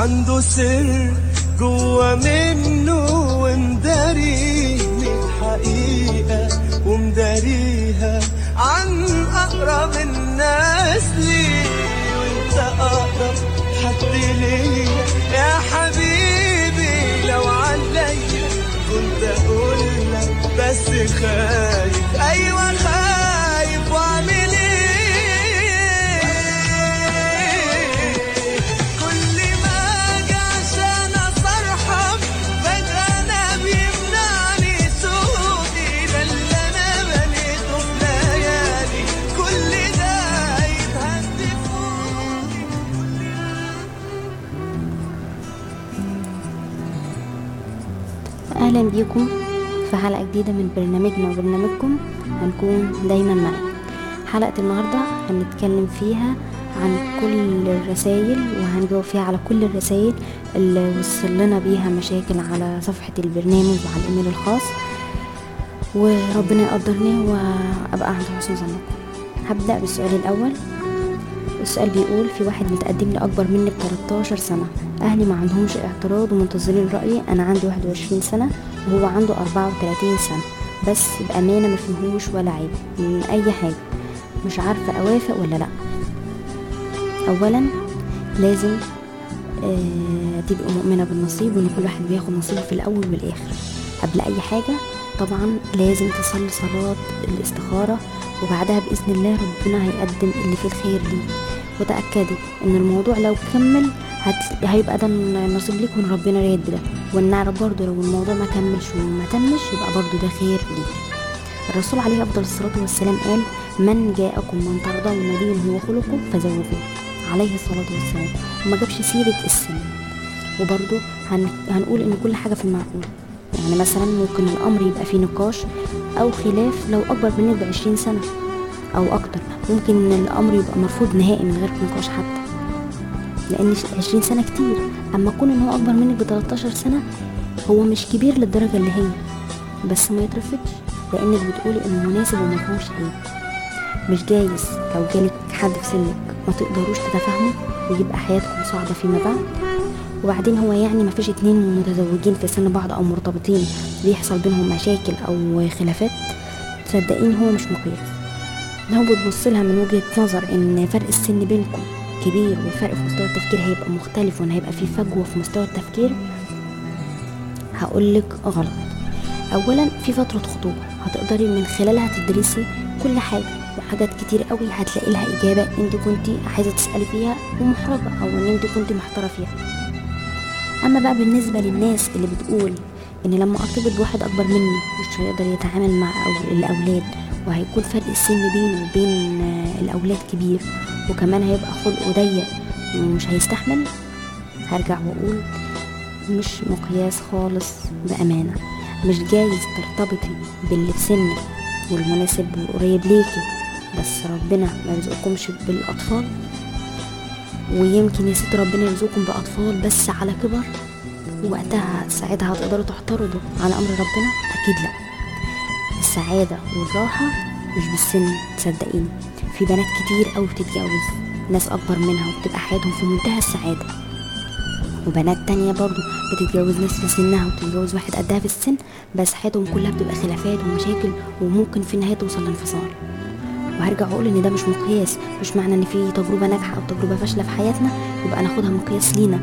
عنده سر جوا منه ومداريني الحقيقة ومداريها عن أقرب الناس لي وانت أقرب حد ليا يا حبيبي لو عليا كنت أقول لك بس خايف أيوة خايف وأعمل إيه كل ما أجي عشان أصرحك فجأة أنا بيمنعني صوتي ده اللي أنا بنيته في ليالي كل ده يتهد فوقي اهلا بيكم في حلقه جديده من برنامجنا وبرنامجكم هنكون دايما معاكم حلقه النهارده هنتكلم فيها عن كل الرسائل وهنجاوب فيها على كل الرسائل اللي وصل لنا بيها مشاكل على صفحه البرنامج وعلى الايميل الخاص وربنا يقدرني وابقى عند حسن ظنكم هبدا بالسؤال الاول السؤال بيقول في واحد متقدم لي اكبر مني ب 13 سنه اهلي ما عندهمش اعتراض ومنتظرين رايي انا عندي 21 سنه وهو عنده 34 سنه بس بامانه ما فيهوش ولا عيب من اي حاجه مش عارفه اوافق ولا لا اولا لازم آه تبقى مؤمنه بالنصيب وان كل واحد بياخد نصيبه في الاول والاخر قبل اي حاجه طبعا لازم تصلي صلاه الاستخاره وبعدها باذن الله ربنا هيقدم اللي فيه الخير ليك وتاكدي ان الموضوع لو كمل هت... هيبقى ده نصيب ليك وان ربنا رايد بده ونعرف برضه لو الموضوع ما كملش وما تمش يبقى برضه ده خير ليك الرسول عليه افضل الصلاه والسلام قال من جاءكم من ترضون دينه وخلقه فزوجوه عليه الصلاه والسلام وما جابش سيره السن وبرضه هن... هنقول ان كل حاجه في المعقول يعني مثلا ممكن الامر يبقى فيه نقاش او خلاف لو اكبر منك بعشرين سنه او اكتر ممكن الامر يبقى مرفوض نهائي من غير نقاش حتى لان عشرين سنه كتير اما يكون ان هو اكبر منك ب 13 سنه هو مش كبير للدرجه اللي هي بس ما يترفضش لانك بتقولي انه مناسب وما فيهوش عيب مش جايز لو جالك حد في سنك ما تقدروش تتفاهموا ويبقى حياتكم صعبه فيما بعد وبعدين هو يعني ما فيش اتنين متزوجين في سن بعض او مرتبطين بيحصل بينهم مشاكل او خلافات صدقين هو مش مقياس لو بتبص لها من وجهه نظر ان فرق السن بينكم كبير والفرق في مستوى التفكير هيبقى مختلف وان هيبقى في فجوه في مستوى التفكير هقولك غلط اولا في فتره خطوبه هتقدري من خلالها تدرسي كل حاجه وحاجات كتير قوي هتلاقي لها اجابه انت كنتي عايزه تسالي فيها ومحرجه او ان انت كنتي محتاره فيها اما بقى بالنسبه للناس اللي بتقول ان لما ارتبط بواحد اكبر مني مش هيقدر يتعامل مع أو الاولاد وهيكون فرق السن بينه وبين آه، الاولاد كبير وكمان هيبقى خلقه ضيق ومش هيستحمل هرجع واقول مش مقياس خالص بامانه مش جايز ترتبطي باللي في سنك والمناسب والقريب ليكي بس ربنا ما يرزقكمش بالاطفال ويمكن يا ست ربنا يرزقكم باطفال بس على كبر وقتها ساعتها هتقدروا تعترضوا على امر ربنا اكيد لا السعاده والراحه مش بالسن صدقيني في بنات كتير قوي بتتجوز ناس اكبر منها وبتبقى حياتهم في منتهى السعاده وبنات تانية برضو بتتجوز ناس في سنها وبتتجوز واحد قدها في السن بس حياتهم كلها بتبقى خلافات ومشاكل وممكن في النهاية توصل لانفصال وهرجع اقول ان ده مش مقياس مش معنى ان في تجربة ناجحة او تجربة فاشلة في حياتنا يبقى ناخدها مقياس لينا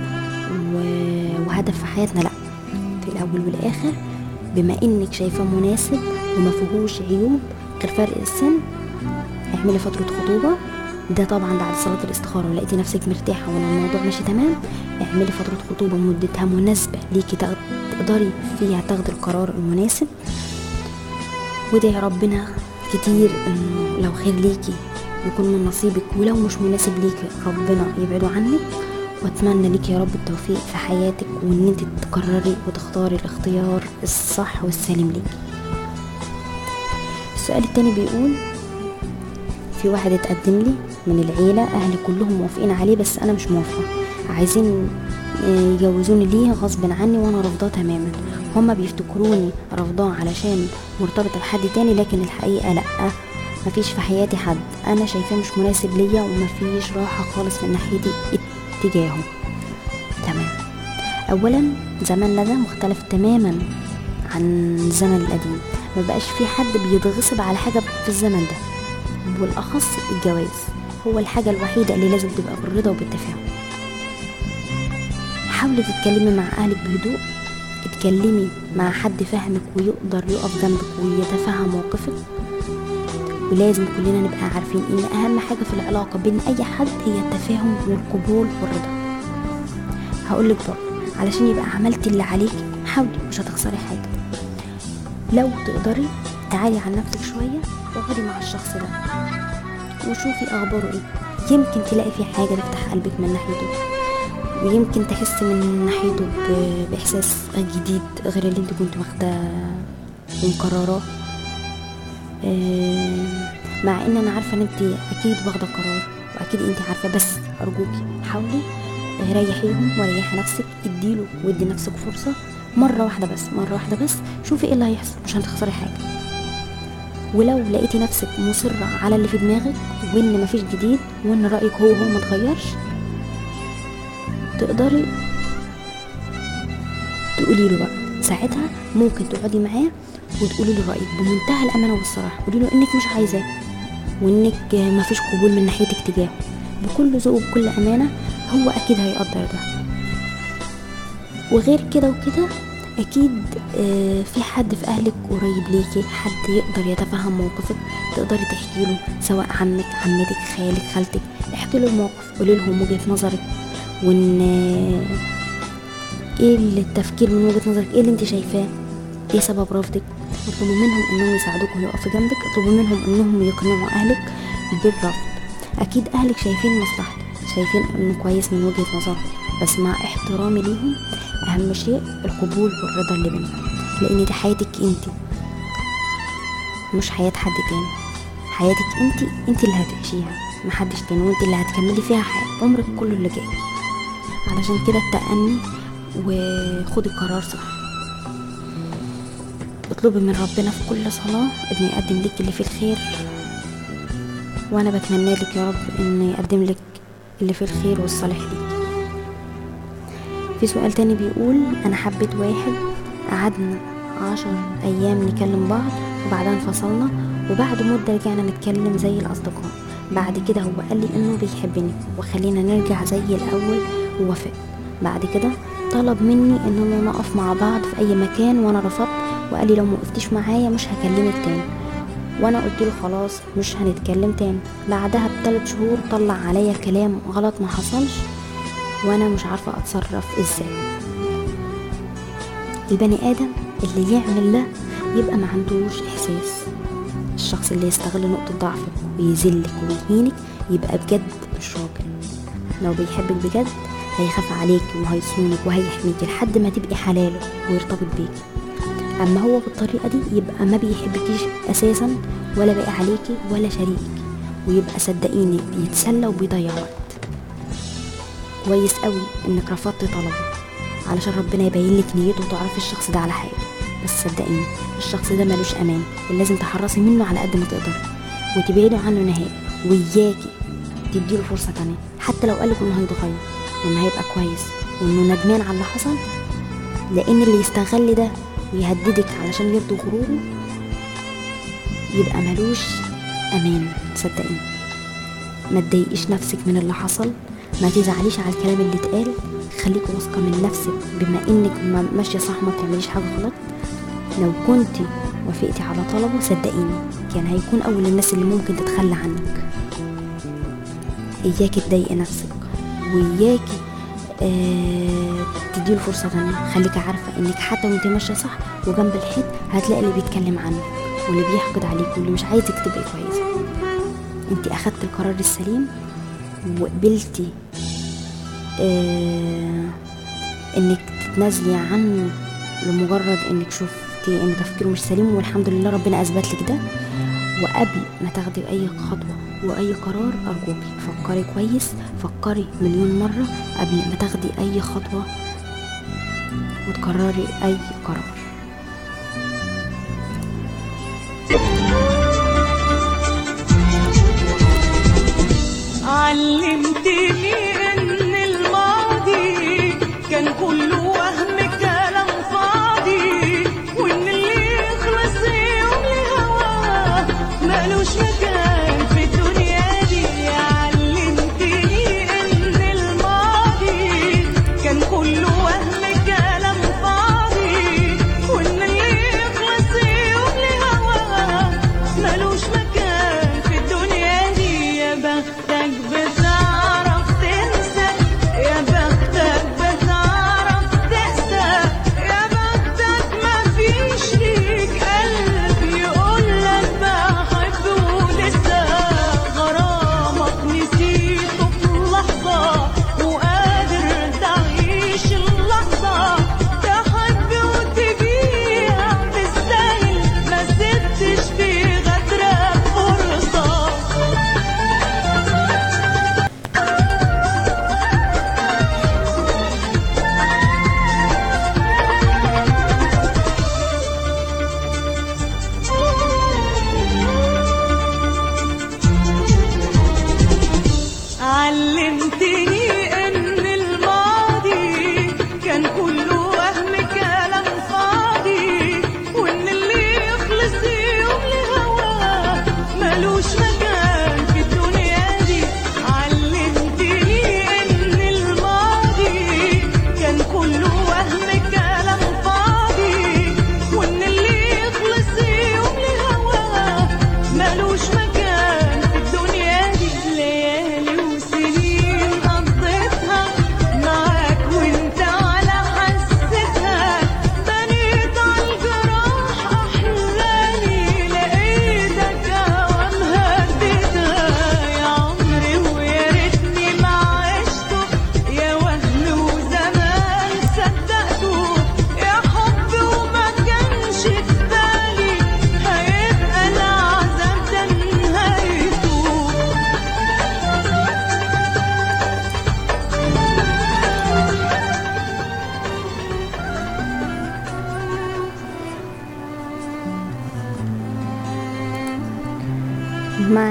و- وهدف في حياتنا لا في الاول والاخر بما انك شايفاه مناسب وما فيهوش عيوب غير فرق السن اعملي فترة خطوبة ده طبعا بعد صلاة الاستخارة ولقيتي نفسك مرتاحة وان الموضوع ماشي تمام اعملي فترة خطوبة مدتها مناسبة ليكي تق- تقدري فيها تاخدي القرار المناسب وادعي ربنا كتير انه لو خير ليكي يكون من نصيبك ولو مش مناسب ليكي ربنا يبعده عنك واتمنى ليكي يا رب التوفيق في حياتك وان انت تقرري وتختاري الاختيار الصح والسليم ليكي السؤال التاني بيقول في واحد اتقدم لي من العيلة أهلي كلهم موافقين عليه بس أنا مش موافقة عايزين آه، يجوزوني ليه غصب عني وأنا رافضاه تماما هما بيفتكروني رافضاه علشان مرتبطة بحد تاني لكن الحقيقة لأ مفيش في حياتي حد أنا شايفاه مش مناسب ليا ومفيش راحة خالص من ناحيتي اتجاهه تمام اولا زماننا ده مختلف تماما عن الزمن القديم ما بقاش في حد بيتغصب على حاجه في الزمن ده والاخص الجواز هو الحاجه الوحيده اللي لازم تبقى بالرضا وبالتفاهم حاولي تتكلمي مع اهلك بهدوء اتكلمي مع حد فاهمك ويقدر يقف جنبك ويتفهم موقفك ولازم كلنا نبقى عارفين ان اهم حاجه في العلاقه بين اي حد هي التفاهم والقبول والرضا هقولك برضه علشان يبقى عملتي اللي عليك حاولي مش هتخسري حاجه لو تقدري تعالي عن نفسك شويه واقعدي مع الشخص ده وشوفي اخباره ايه يمكن تلاقي فيه حاجه تفتح قلبك من ناحيته ويمكن تحسي من ناحيته ب- باحساس جديد غير اللي انت كنت واخداه من قرارات آه، مع ان انا عارفه ان انت اكيد واخده قرار واكيد انت عارفه بس ارجوكي حاولي آه، ريحيهم وريحي نفسك اديله وادي نفسك فرصه مره واحده بس مره واحده بس شوفي ايه اللي هيحصل مش هتخسري حاجه ولو لقيتي نفسك مصرة على اللي في دماغك وان مفيش جديد وان رأيك هو هو متغيرش تقدري تقولي له بقى ساعتها ممكن تقعدي معاه وتقولي له رأيك بمنتهى الأمانة والصراحة قولي له إنك مش عايزاه وإنك مفيش قبول من ناحيتك تجاهه بكل ذوق وبكل أمانة هو أكيد هيقدر ده وغير كده وكده أكيد آه، في حد في أهلك قريب ليكي حد يقدر يتفهم موقفك تقدري تحكي له سواء عمك عمتك خالك خالتك احكي له الموقف قولي لهم وجهة نظرك وإن آه، ايه اللي التفكير من وجهة نظرك ايه اللي انت شايفاه ايه سبب رفضك اطلبوا منهم انهم يساعدوك ويقفوا جنبك اطلبوا منهم انهم يقنعوا اهلك بالرفض اكيد اهلك شايفين مصلحتك شايفين انه كويس من وجهة نظرك بس مع احترامي ليهم اهم شيء القبول والرضا اللي بينكم لان دي حياتك انت مش حياة حد تاني حياتك انت انت اللي هتعيشيها محدش تاني وانت اللي هتكملي فيها حياة عمرك كله اللي جاي علشان كده التأني وخدي قرار صح اطلبي من ربنا في كل صلاة انه يقدم لك اللي فيه الخير وانا بتمنى لك يا رب انه يقدم لك اللي فيه الخير والصالح ليك في سؤال تاني بيقول انا حبيت واحد قعدنا عشر ايام نكلم بعض وبعدها انفصلنا وبعد مدة رجعنا نتكلم زي الاصدقاء بعد كده هو قال لي انه بيحبني وخلينا نرجع زي الاول ووافق بعد كده طلب مني اننا نقف مع بعض في اي مكان وانا رفضت وقال لي لو ما وقفتيش معايا مش هكلمك تاني وانا قلت له خلاص مش هنتكلم تاني بعدها بثلاث شهور طلع عليا كلام غلط ما حصلش وانا مش عارفه اتصرف ازاي البني ادم اللي يعمل ده يبقى ما عندوش احساس الشخص اللي يستغل نقطه ضعفك ويذلك ويهينك يبقى بجد مش راجل لو بيحبك بجد هيخاف عليكي وهيصونك وهيحميكي لحد ما تبقي حلاله ويرتبط بيكي اما هو بالطريقه دي يبقى ما بيحبكيش اساسا ولا باقي عليكي ولا شريكك ويبقى صدقيني بيتسلى وبيضيع وقت كويس قوي انك رفضت طلبه علشان ربنا يبين لك نيته وتعرفي الشخص ده على حقيقته بس صدقيني الشخص ده ملوش امان ولازم تحرصي منه على قد ما تقدري وتبعدي عنه نهائي وياكي تديله فرصه تانية حتى لو قالك انه هيتغير وانه هيبقى كويس وانه ندمان على اللي حصل لان اللي يستغل ده ويهددك علشان يرضي غروره يبقى ملوش امان صدقيني ما تضايقيش نفسك من اللي حصل ما تزعليش على الكلام اللي اتقال خليكي واثقه من نفسك بما انك ما- ماشيه صح ما بتعمليش حاجه غلط لو كنتي وافقتي على طلبه صدقيني كان هيكون اول الناس اللي ممكن تتخلى عنك اياكي تضايقي نفسك وإياكي آه تديله فرصة تانية خليكي عارفة انك حتى وانت ماشية صح وجنب الحيط هتلاقي اللي بيتكلم عنك واللي بيحقد عليك واللي مش عايزك تبقي كويسة انت اخدت القرار السليم وقبلتي آه انك تتنازلي عنه لمجرد انك شفتي ان تفكيره مش سليم والحمد لله ربنا اثبت لك ده وقبل ما تاخدي اي خطوه واي قرار ارجوكي فكري كويس فكري مليون مره قبل ما تاخدي اي خطوه وتقرري اي قرار علمتني ان الماضي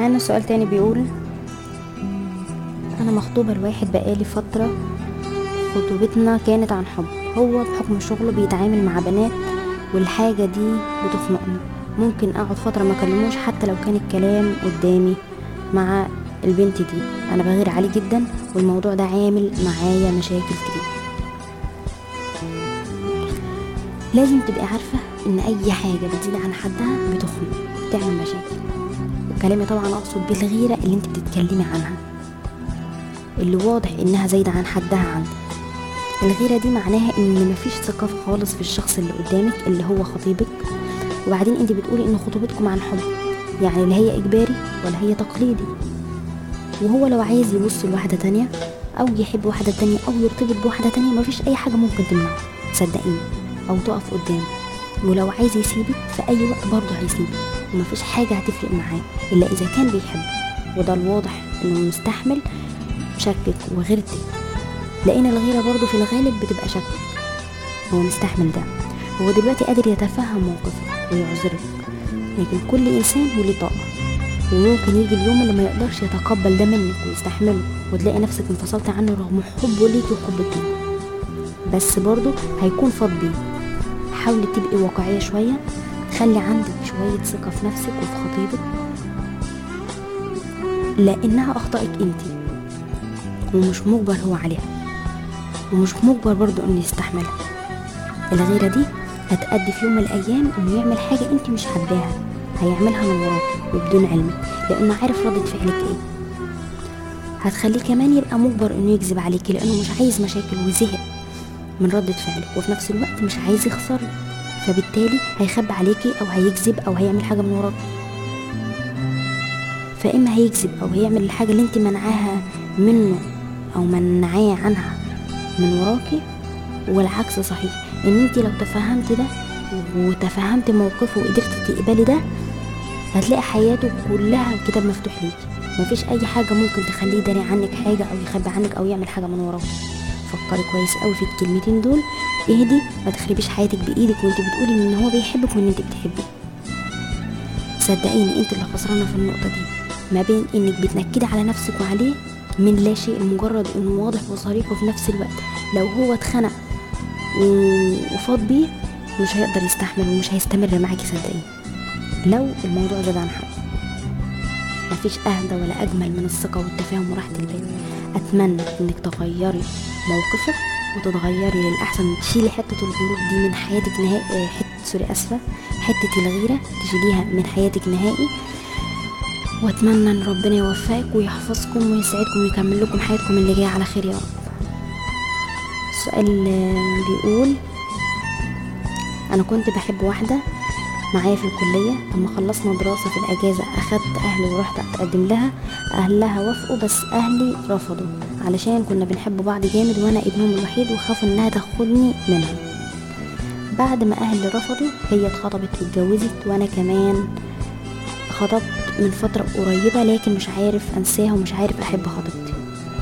معانا سؤال تاني بيقول انا مخطوبة لواحد بقالي فترة خطوبتنا كانت عن حب هو بحكم شغله بيتعامل مع بنات والحاجة دي بتخنقني ممكن اقعد فترة ما اكلموش حتى لو كان الكلام قدامي مع البنت دي انا بغير عليه جدا والموضوع ده عامل معايا مشاكل كتير لازم تبقي عارفة ان اي حاجة بتزيد عن حدها بتخنق بتعمل مشاكل وكلامي طبعا اقصد بالغيرة اللي انت بتتكلمي عنها اللي واضح انها زايدة عن حدها عندك الغيرة دي معناها ان مفيش ثقة خالص في الشخص اللي قدامك اللي هو خطيبك وبعدين انت بتقولي ان خطوبتكم عن حب يعني لا هي اجباري ولا هي تقليدي وهو لو عايز يبص لواحدة تانية او يحب واحدة تانية او يرتبط بواحدة تانية مفيش اي حاجة ممكن تمنعه صدقيني او تقف قدامه ولو عايز يسيبك في اي وقت برضه هيسيبك ومفيش حاجة هتفرق معاه الا اذا كان بيحبك وده الواضح انه مستحمل شكك وغيرتك لان الغيرة برضه في الغالب بتبقى شك هو مستحمل ده هو دلوقتي قادر يتفهم موقفك ويعذرك لكن كل انسان وليه طاقة وممكن يجي اليوم اللي ما يقدرش يتقبل ده منك ويستحمله وتلاقي نفسك انفصلت عنه رغم حبه ليكي وحبك ليه بس برضه هيكون فاض بيه حاولي تبقي واقعية شوية خلي عندك شوية ثقة في نفسك وفي خطيبك لأنها أخطائك انتي ومش مجبر هو عليها ومش مجبر برضه انه يستحملها الغيرة دي هتأدي في يوم من الأيام انه يعمل حاجة انت مش حباها هيعملها من وراكي وبدون علمك لأنه عارف ردة فعلك ايه هتخليه كمان يبقى مجبر انه يكذب عليكي لأنه مش عايز مشاكل وزهق من ردة فعلك وفي نفس الوقت مش عايز يخسرك فبالتالي هيخبي عليكي او هيكذب او هيعمل حاجة من وراكي فاما هيكذب او هيعمل الحاجة اللي انت منعاها منه او منعاه عنها من وراكي والعكس صحيح ان انت لو تفهمت ده وتفهمت موقفه وقدرت تقبلي ده هتلاقي حياته كلها كتاب مفتوح ليكي مفيش اي حاجة ممكن تخليه يداري عنك حاجة او يخبي عنك او يعمل حاجة من وراكي فكري كويس قوي في الكلمتين دول اهدي ما تخربيش حياتك بايدك وانت بتقولي ان هو بيحبك وان انت بتحبيه صدقيني انت اللي خسرانه في النقطه دي ما بين انك بتنكدي على نفسك وعليه من لا شيء لمجرد انه واضح وصريح وفي نفس الوقت لو هو اتخنق و- وفاض بيه مش هيقدر يستحمل ومش هيستمر معاكي صدقيني لو الموضوع زاد عن حد مفيش اهدى ولا اجمل من الثقه والتفاهم وراحه البال اتمنى انك تغيري موقفك وتتغيري للاحسن تشيلي حته الغرور دي من حياتك نهائي حته سوري اسفه حته الغيره تشيليها من حياتك نهائي واتمنى ان ربنا يوفقك ويحفظكم ويسعدكم ويكمل لكم حياتكم اللي جايه على خير يا رب السؤال آه، بيقول انا كنت بحب واحده معايا في الكلية لما خلصنا دراسة في الأجازة أخدت أهلي ورحت أتقدم لها أهلها وافقوا بس أهلي رفضوا علشان كنا بنحب بعض جامد وأنا ابنهم الوحيد وخافوا إنها تاخدني منهم بعد ما أهلي رفضوا هي اتخطبت واتجوزت وأنا كمان خطبت من فترة قريبة لكن مش عارف أنساها ومش عارف أحب خطيبتي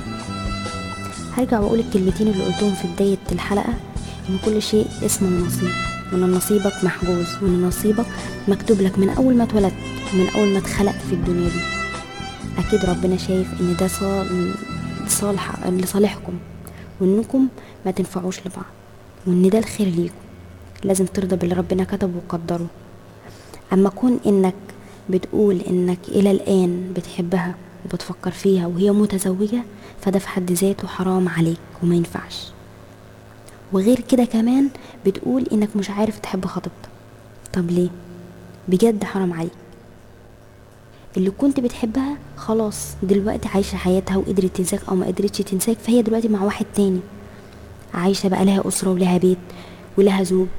هرجع وأقول الكلمتين اللي قلتهم في بداية الحلقة إن كل شيء اسمه نصيب وإن نصيبك محجوز وإن نصيبك مكتوب لك من أول ما اتولدت ومن أول ما اتخلقت في الدنيا دي أكيد ربنا شايف إن ده صال- صالح لصالحكم وإنكم ما تنفعوش لبعض وإن ده الخير ليكم لازم ترضى باللي ربنا كتبه وقدره أما كون إنك بتقول إنك إلى الآن بتحبها وبتفكر فيها وهي متزوجة فده في حد ذاته حرام عليك وما ينفعش وغير كده كمان بتقول إنك مش عارف تحب خطيبتك طب ليه بجد حرام عليك اللي كنت بتحبها خلاص دلوقتي عايشة حياتها وقدرت تنساك أو ما قدرتش تنساك فهي دلوقتي مع واحد تاني عايشة بقى لها أسرة ولها بيت ولها زوج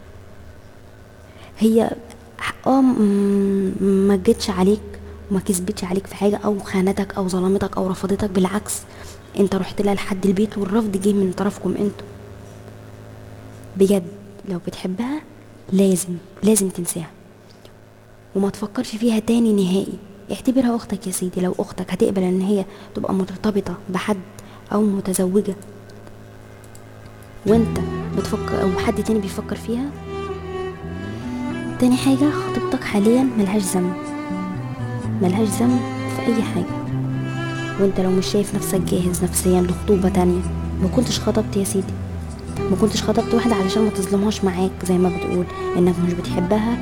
هي اه م- ما جتش عليك وما كسبتش عليك في حاجة أو خانتك أو ظلمتك أو رفضتك بالعكس انت رحت لها لحد البيت والرفض جه من طرفكم انتوا بجد لو بتحبها لازم لازم تنساها وما تفكرش فيها تاني نهائي اعتبرها اختك يا سيدي لو اختك هتقبل ان هي تبقى مرتبطة بحد او متزوجة وانت بتفكر او حد تاني بيفكر فيها تاني حاجة خطيبتك حاليا ملهاش ذنب ملهاش ذنب في اي حاجة وانت لو مش شايف نفسك جاهز نفسيا لخطوبة تانية ما كنتش خطبت يا سيدي ما كنتش خطبت واحدة علشان ما تظلمهاش معاك زي ما بتقول انك مش بتحبها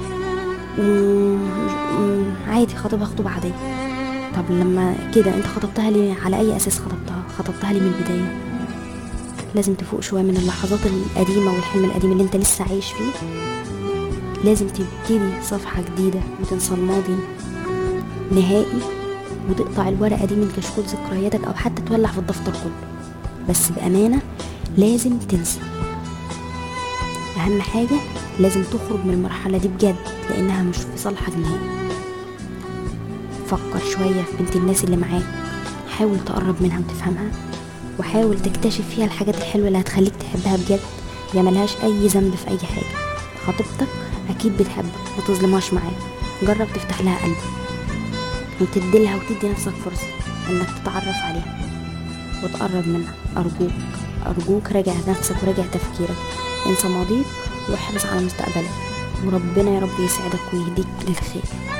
وعادي خطبها خطوبة عادية طب لما كده انت خطبتها ليه على اي اساس خطبتها خطبتها ليه من البداية لازم تفوق شوية من اللحظات القديمة والحلم القديم اللي انت لسه عايش فيه لازم تبتدي صفحة جديدة وتنسى الماضي نهائي وتقطع الورقة دي من كشكول ذكرياتك أو حتى تولع في الدفتر كله بس بأمانة لازم تنسى أهم حاجة لازم تخرج من المرحلة دي بجد لأنها مش في صالحك نهائي فكر شوية في بنت الناس اللي معاك حاول تقرب منها وتفهمها وحاول تكتشف فيها الحاجات الحلوة اللي هتخليك تحبها بجد يا ملهاش أي ذنب في أي حاجة خطيبتك أكيد بتحبك ما تظلمهاش معاك جرب تفتح لها قلبك وتديلها وتدي نفسك فرصة إنك تتعرف عليها وتقرب منها أرجوك أرجوك راجع نفسك وراجع تفكيرك انسى ماضيك واحرص على مستقبلك وربنا يا رب يسعدك ويهديك للخير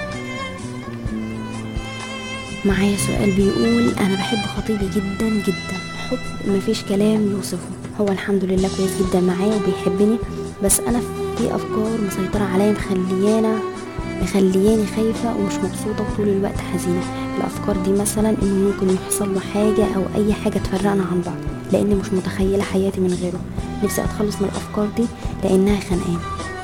معايا سؤال بيقول أنا بحب خطيبي جدا جدا حب مفيش كلام يوصفه هو الحمد لله كويس جدا معايا وبيحبني بس أنا في أفكار مسيطرة عليا مخليانا مخلياني خايفة ومش مبسوطة وطول الوقت حزينة الأفكار دي مثلا إنه ممكن يحصل له حاجة أو أي حاجة تفرقنا عن بعض لأني مش متخيلة حياتي من غيره نفسي أتخلص من الأفكار دي لأنها خانقاني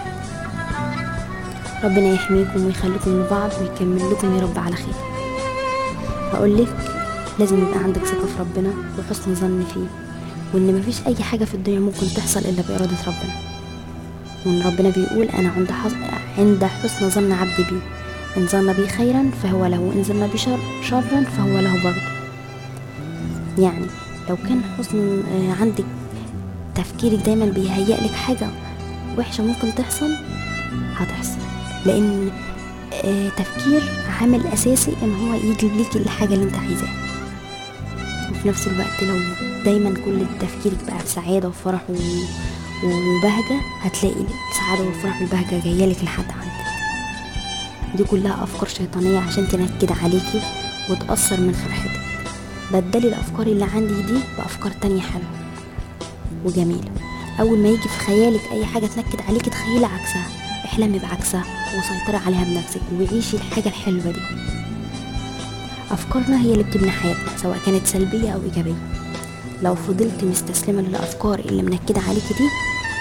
ربنا يحميكم ويخليكم لبعض ويكمل لكم يا رب على خير هقول لك لازم يبقى عندك ثقة في ربنا وحسن ظن فيه وإن مفيش أي حاجة في الدنيا ممكن تحصل إلا بإرادة ربنا وإن ربنا بيقول أنا عند حظ عند حسن ظن عبدي بي إن ظن بي خيرا فهو له وإن ظن بي شر شرا فهو له برضه يعني لو كان حسن آه، عندك تفكيرك دايما بيهيأ لك حاجة وحشة ممكن تحصل هتحصل لأن آه، تفكير عامل أساسي إن هو يجلب ليكي الحاجة اللي أنت عايزاها وفي نفس الوقت لو دايما كل تفكيرك بقى في سعادة وفرح و... وبهجة هتلاقي السعادة والفرح والبهجة جاية لك لحد عندك دي كلها أفكار شيطانية عشان تنكد عليكي وتأثر من فرحتك بدلي الأفكار اللي عندي دي بأفكار تانية حلوة وجميلة أول ما يجي في خيالك أي حاجة تنكد عليكي تخيلي عكسها احلمي بعكسها وسيطري عليها بنفسك وعيشي الحاجة الحلوة دي أفكارنا هي اللي بتبني حياتنا سواء كانت سلبية أو إيجابية لو فضلت مستسلمة للأفكار اللي منكدة عليكي دي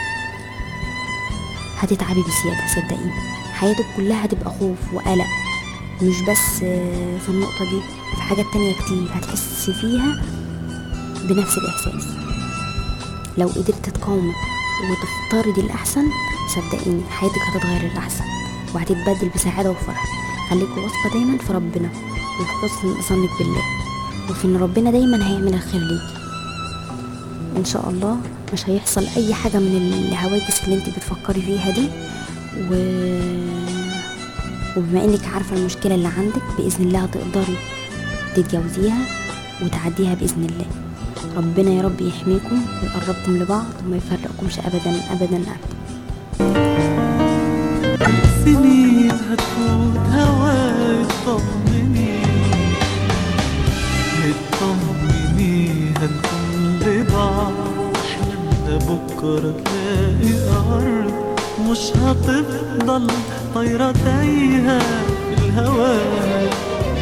هتتعبي بزيادة صدقيني حياتك كلها هتبقى خوف وقلق مش بس آه، في النقطة دي في حاجات تانية كتير هتحسي فيها بنفس الإحساس لو قدرت تقاومي وتفترضي الأحسن صدقيني حياتك هتتغير للأحسن وهتتبدل بسعادة وفرح خليكي واثقة دايما في ربنا وفي حسن ظنك بالله وفي ان ربنا دايما هيعمل الخير ليكي ان شاء الله مش هيحصل اي حاجة من الهواجس اللي انت بتفكري فيها دي و... وبما انك عارفة المشكلة اللي عندك بإذن الله هتقدري تتجاوزيها وتعديها بإذن الله ربنا يا رب يحميكم ويقربكم لبعض وما يفرقكمش أبدا أبدا أبدا سنين هتفوت هواي اطمني اطمني هنكون لبعض احلامنا بكرة تلاقي أرض مش هتفضل طايرة تايهة في الهواء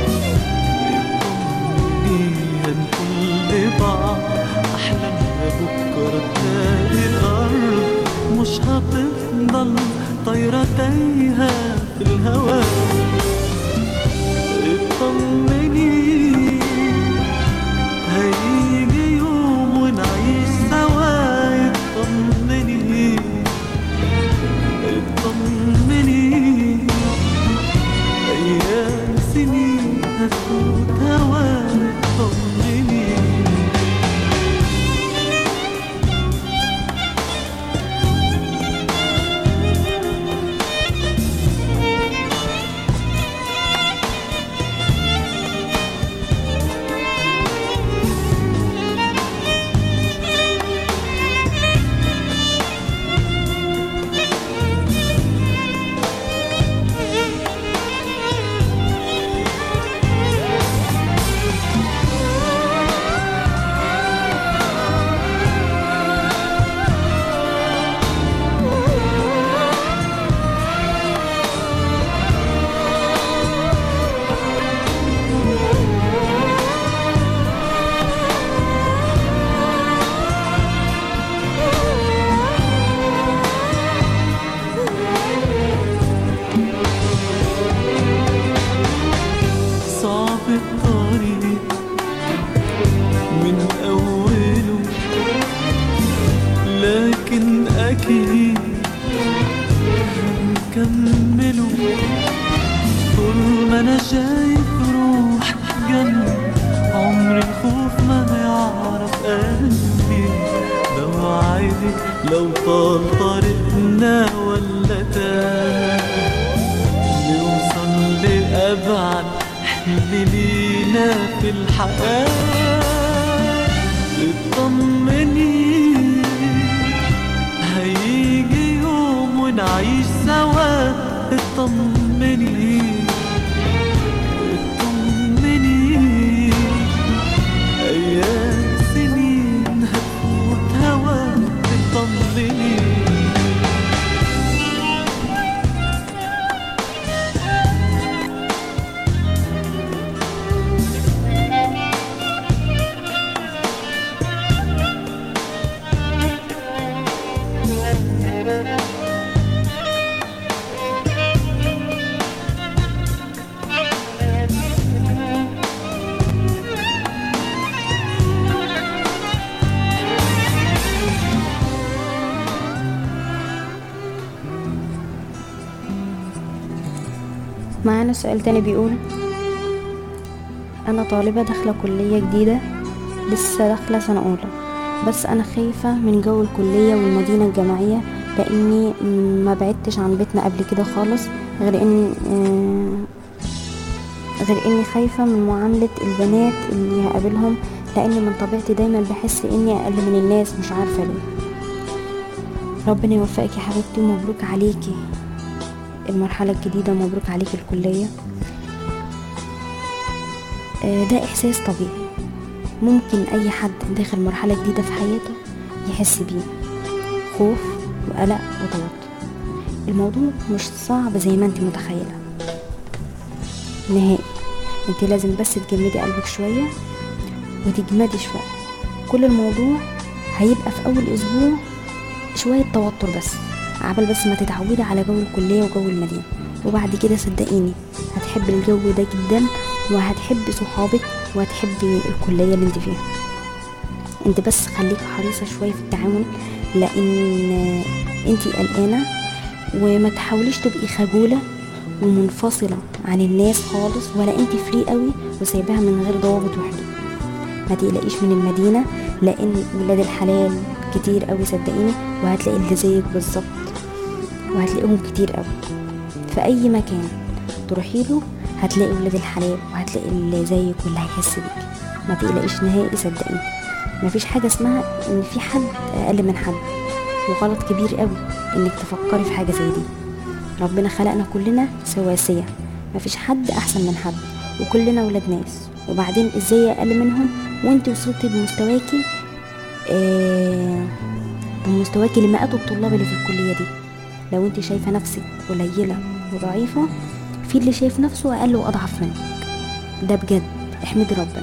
اطمني هنكون لبعض احلامنا بكرة تلاقي أرض مش هتفضل طايرة تايهة في الهواء اطمني هيجي يوم ونعيش سوا اطمني اطمني ايام سنين هتفوت هوا اطمني أكيد هنكمله طول ما أنا شايف روح جنبي عمر الخوف ما هيعرف قلبي لو عادي لو طال طريقنا ولا تاه نوصل لأبعد حلم لينا في الحياة اطمني هيجي يوم ونعيش سوا اطمني اطمني أيام سنين هتفوت هوا اطمني معانا سؤال تاني بيقول أنا طالبة داخلة كلية جديدة لسه داخلة سنة أولى بس أنا خايفة من جو الكلية والمدينة الجامعية لأني ما بعدتش عن بيتنا قبل كده خالص غير إن آه، غير إني خايفة من معاملة البنات اللي هقابلهم لأن من طبيعتي دايما بحس إني أقل من الناس مش عارفة ليه ربنا يوفقك يا حبيبتي ومبروك عليكي المرحلة الجديدة مبروك عليك الكلية آه، ده إحساس طبيعي ممكن أي حد داخل مرحلة جديدة في حياته يحس بيه خوف وقلق وتوتر الموضوع مش صعب زي ما انت متخيلة نهائي انت لازم بس تجمدي قلبك شوية وتجمدي شوية كل الموضوع هيبقى في أول أسبوع شوية توتر بس عبال بس ما تتعودي على جو الكلية وجو المدينة وبعد كده صدقيني هتحبي الجو ده جدا وهتحبي صحابك وهتحبي الكلية اللي انت فيها انت بس خليكي حريصة شوية في التعامل لان انت قلقانة وما تحاوليش تبقي خجولة ومنفصلة عن الناس خالص ولا انت فري قوي وسايباها من غير ضوابط وحدود ما تقلقيش من المدينة لان ولاد الحلال كتير قوي صدقيني وهتلاقي اللي زيك بالظبط وهتلاقيهم كتير قوي في اي مكان تروحي له هتلاقي ولاد الحلال وهتلاقي اللي زيك واللي هيحس بيك ما تقلقيش نهائي صدقيني مفيش حاجة اسمها ان في حد اقل من حد وغلط كبير قوي انك تفكري في حاجة زي دي ربنا خلقنا كلنا سواسية مفيش حد احسن من حد وكلنا ولاد ناس وبعدين ازاي اقل منهم وانت وصلتي بمستواكي آه بمستواكي لمئات الطلاب اللي في الكلية دي لو انت شايفة نفسك قليلة وضعيفة في اللي شايف نفسه اقل واضعف منك ده بجد احمدي ربنا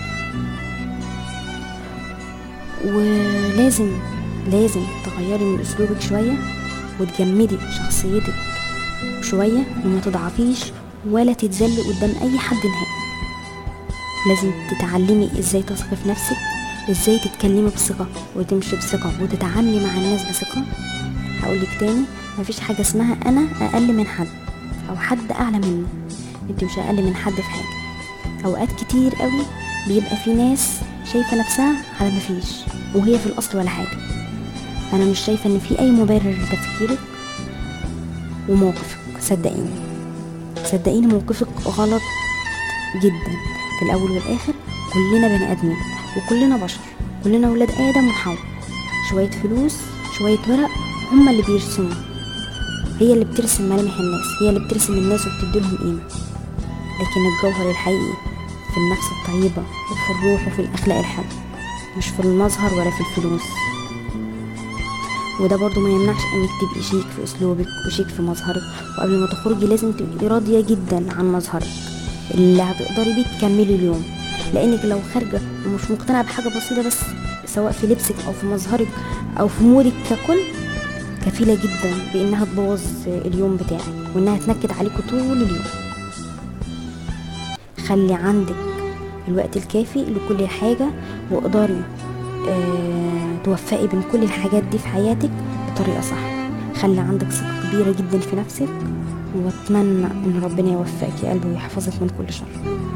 ولازم لازم تغيري من اسلوبك شوية وتجمدي شخصيتك شوية وما تضعفيش ولا تتذلي قدام اي حد نهائي لازم تتعلمي ازاي تثقي في نفسك ازاي تتكلمي بثقة وتمشي بثقة وتتعاملي مع الناس بثقة هقولك تاني مفيش حاجة اسمها انا اقل من حد او حد اعلى منه انت مش اقل من حد في حاجة اوقات كتير قوي بيبقى في ناس شايفة نفسها على مفيش وهي في الاصل ولا حاجة انا مش شايفة ان في اي مبرر لتفكيرك وموقفك صدقيني صدقيني موقفك غلط جدا في الاول والاخر كلنا بني ادمين وكلنا بشر كلنا ولاد ادم وحواء شويه فلوس شويه ورق هما اللي بيرسموا هي اللي بترسم ملامح الناس هي اللي بترسم الناس وبتديلهم قيمه لكن الجوهر الحقيقي في النفس الطيبه وفي الروح وفي الاخلاق الحلوه مش في المظهر ولا في الفلوس وده برضو ما يمنعش انك تبقي شيك في اسلوبك وشيك في مظهرك وقبل ما تخرجي لازم تبقي راضيه جدا عن مظهرك اللي هتقدري بيه تكملي اليوم لانك لو خارجه ومش مقتنعه بحاجه بسيطه بس سواء في لبسك او في مظهرك او في مودك ككل كفيله جدا بانها تبوظ اليوم بتاعك وانها تنكد عليكوا طول اليوم خلي عندك الوقت الكافي لكل حاجه واقدري آه توفقي بين كل الحاجات دي في حياتك بطريقة صح خلي عندك ثقة كبيرة جدا في نفسك واتمنى ان ربنا يوفقك يا قلبي ويحفظك من كل شر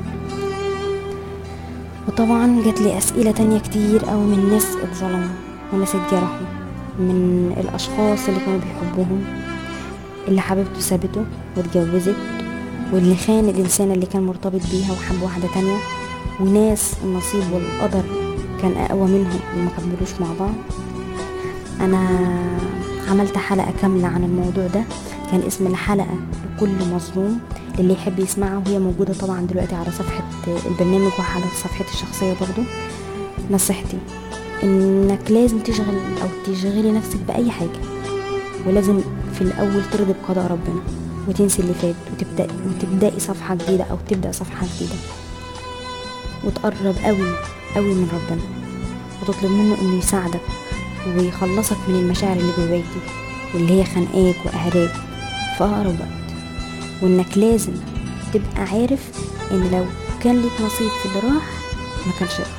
وطبعا جات لي اسئله تانية كتير او من ناس اتظلموا وناس اتجرحوا من الاشخاص اللي كانوا بيحبوهم اللي حبيبته سابته واتجوزت واللي خان الانسان اللي كان مرتبط بيها وحب واحده تانية وناس النصيب والقدر كان اقوى منهم وما كملوش مع بعض انا عملت حلقه كامله عن الموضوع ده كان اسم الحلقه لكل مظلوم اللي يحب يسمعها وهي موجوده طبعا دلوقتي على صفحه البرنامج وعلى صفحتي الشخصيه برضو نصيحتي انك لازم تشغل او تشغلي نفسك باي حاجه ولازم في الاول ترضي بقضاء ربنا وتنسي اللي فات وتبدأ وتبدأي صفحة جديدة أو تبدأ صفحة جديدة وتقرب قوي قوي من ربنا وتطلب منه إنه يساعدك ويخلصك من المشاعر اللي جواك دي واللي هي خانقاك وقهراك في أقرب وقت وإنك لازم تبقى عارف إن لو كان ليك نصيب في اللي راح ما كانش راح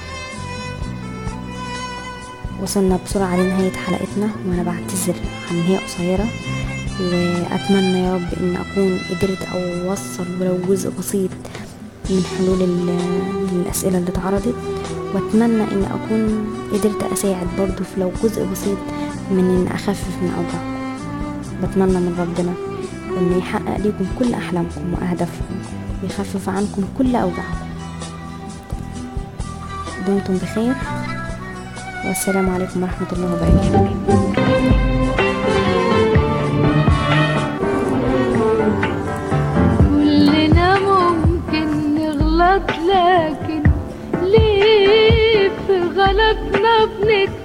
وصلنا بسرعة لنهاية حلقتنا وأنا بعتذر عن إن هي قصيرة وأتمنى يا رب إن أكون قدرت أوصل ولو جزء بسيط من حلول ال- الأسئلة اللي اتعرضت وأتمنى إن أكون قدرت أساعد برضو في لو جزء بسيط من إن أخفف من أوجاعكم بتمنى من ربنا إنه يحقق لكم كل أحلامكم وأهدافكم ويخفف عنكم كل أوجاعكم دمتم بخير والسلام عليكم ورحمة الله وبركاته كلنا ممكن نغلط لكن ليه في غلطنا بنتكلم